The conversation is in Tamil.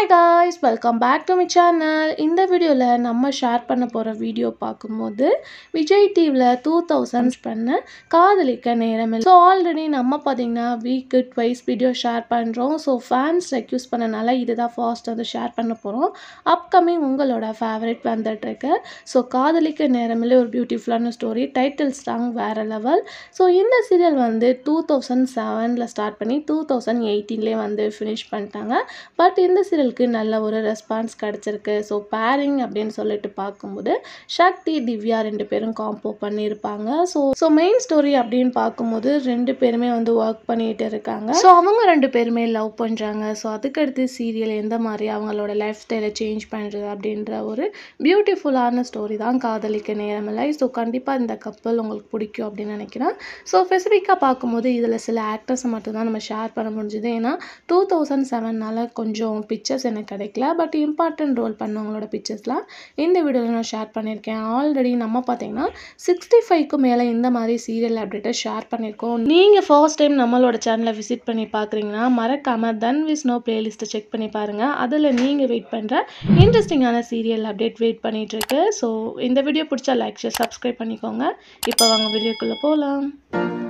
hi guys welcome back to my channel இந்த வீடியோவில் நம்ம ஷேர் பண்ண போகிற வீடியோ பார்க்கும்போது விஜய் டிவியில் டூ தௌசண்ட்ஸ் பண்ண காதலிக்க நேரம் ஸோ ஆல்ரெடி நம்ம பார்த்தீங்கன்னா வீக்கு ட்வைஸ் வீடியோ ஷேர் பண்ணுறோம் ஸோ ஃபேன்ஸ் ரெக்யூஸ் பண்ணனால இதுதான் ஃபாஸ்ட் வந்து ஷேர் பண்ண போகிறோம் அப்கமிங் உங்களோட ஃபேவரட் வந்துட்டுருக்கு ஸோ காதலிக்க நேரமில்ல ஒரு பியூட்டிஃபுல்லான ஸ்டோரி டைட்டில் சாங் வேறு லெவல் ஸோ இந்த சீரியல் வந்து டூ தௌசண்ட் செவனில் ஸ்டார்ட் பண்ணி டூ தௌசண்ட் எயிட்டீன்லேயே வந்து ஃபினிஷ் பண்ணிட்டாங்க பட் இந்த சீரியலுக்கு நல்ல ஒரு ரெஸ்பான்ஸ் கிடச்சிருக்கு ஸோ பேரிங் அப்படின்னு சொல்லிட்டு பார்க்கும்போது சக்தி திவ்யா ரெண்டு பேரும் காம்போ பண்ணியிருப்பாங்க ஸோ ஸோ மெயின் ஸ்டோரி அப்படின்னு பார்க்கும்போது ரெண்டு பேருமே வந்து ஒர்க் பண்ணிட்டு இருக்காங்க ஸோ அவங்க ரெண்டு பேருமே லவ் பண்ணுறாங்க ஸோ அதுக்கடுத்து சீரியல் எந்த மாதிரி அவங்களோட லைஃப் ஸ்டைலை சேஞ்ச் பண்ணுறது அப்படின்ற ஒரு பியூட்டிஃபுல்லான ஸ்டோரி தான் காதலிக்க நேரமில்லை ஸோ கண்டிப்பாக இந்த கப்பல் உங்களுக்கு பிடிக்கும் அப்படின்னு நினைக்கிறேன் ஸோ ஸ்பெசிஃபிக்காக பார்க்கும்போது இதில் சில ஆக்டர்ஸை மட்டும்தான் நம்ம ஷேர் பண்ண முடிஞ்சுது ஏன்னா டூ தௌசண்ட் செவனால் கொஞ்சம் பிக்சர்ஸ் எனக்கு கிடைக்கல பட் இம்பார்ட்டன்ட் ரோல் பண்ணவங்களோட பிக்சர்ஸ்லாம் இந்த வீடியோவில் நான் ஷேர் பண்ணியிருக்கேன் ஆல்ரெடி நம்ம பார்த்தீங்கன்னா சிக்ஸ்டி ஃபைவ்க்கு மேலே இந்த மாதிரி சீரியல் அப்டேட்டை ஷேர் பண்ணியிருக்கோம் நீங்கள் ஃபர்ஸ்ட் டைம் நம்மளோட சேனலை விசிட் பண்ணி பார்க்குறீங்கன்னா மறக்காமல் தன் விஸ்னோ பிளேலிஸ்ட்டை செக் பண்ணி பாருங்கள் அதில் நீங்கள் வெயிட் பண்ணுற இன்ட்ரெஸ்டிங்கான சீரியல் அப்டேட் வெயிட் பண்ணிகிட்ருக்கு ஸோ இந்த வீடியோ பிடிச்சா லைக் ஷேர் சப்ஸ்கிரைப் பண்ணிக்கோங்க இப்போ வாங்க வீடியோக்குள்ளே போகலாம்